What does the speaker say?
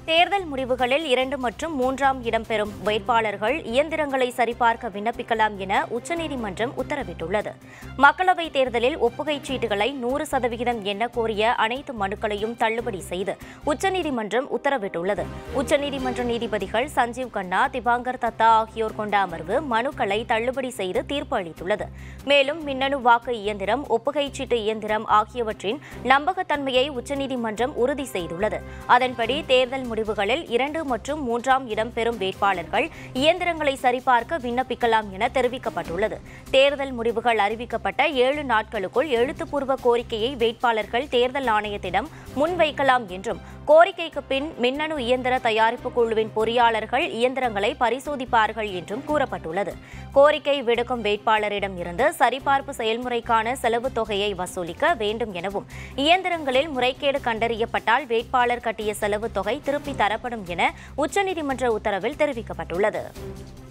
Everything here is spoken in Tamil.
தேர்தல் முடிவுகளில் இரண்டு மற்றும் மூன்றாம் இடம் பெறும் வேட்பாளர்கள் இயந்திரங்களை சரிபார்க்க விண்ணப்பிக்கலாம் என உச்சநீதிமன்றம் உத்தரவிட்டுள்ளது மக்களவைத் தேர்தலில் ஒப்புகைச் சீட்டுகளை நூறு சதவிகிதம் எண்ண கோரிய அனைத்து மனுக்களையும் தள்ளுபடி செய்து உச்சநீதிமன்றம் உத்தரவிட்டுள்ளது உச்சநீதிமன்ற நீதிபதிகள் சஞ்சீவ் கண்ணா திவாங்கர் தத்தா ஆகியோர் கொண்ட அமர்வு மனுக்களை தள்ளுபடி செய்து தீர்ப்பு அளித்துள்ளது மேலும் மின்னணு வாக்கு இயந்திரம் ஒப்புகைச் சீட்டு இயந்திரம் ஆகியவற்றின் நம்பகத்தன்மையை உச்சநீதிமன்றம் உறுதி செய்துள்ளது அதன்படி தேர்தல் முடிவுகளில் இரண்டு மற்றும் மூன்றாம் இடம் பெறும் வேட்பாளர்கள் இயந்திரங்களை சரிபார்க்க விண்ணப்பிக்கலாம் என தெரிவிக்கப்பட்டுள்ளது தேர்தல் முடிவுகள் அறிவிக்கப்பட்ட ஏழு நாட்களுக்குள் எழுத்துப்பூர்வ கோரிக்கையை வேட்பாளர்கள் தேர்தல் ஆணையத்திடம் முன்வைக்கலாம் என்றும் கோரிக்கைக்கு பின் மின்னணு இயந்திர தயாரிப்பு குழுவின் பொறியாளர்கள் இயந்திரங்களை பரிசோதிப்பார்கள் என்றும் கூறப்பட்டுள்ளது கோரிக்கை விடுக்கும் வேட்பாளரிடம் இருந்து சரிபார்ப்பு செயல்முறைக்கான செலவுத் தொகையை வசூலிக்க வேண்டும் எனவும் இயந்திரங்களில் முறைகேடு கண்டறியப்பட்டால் வேட்பாளர் கட்டிய செலவுத் தொகை திருப்பி தரப்படும் என உச்சநீதிமன்ற உத்தரவில் தெரிவிக்கப்பட்டுள்ளது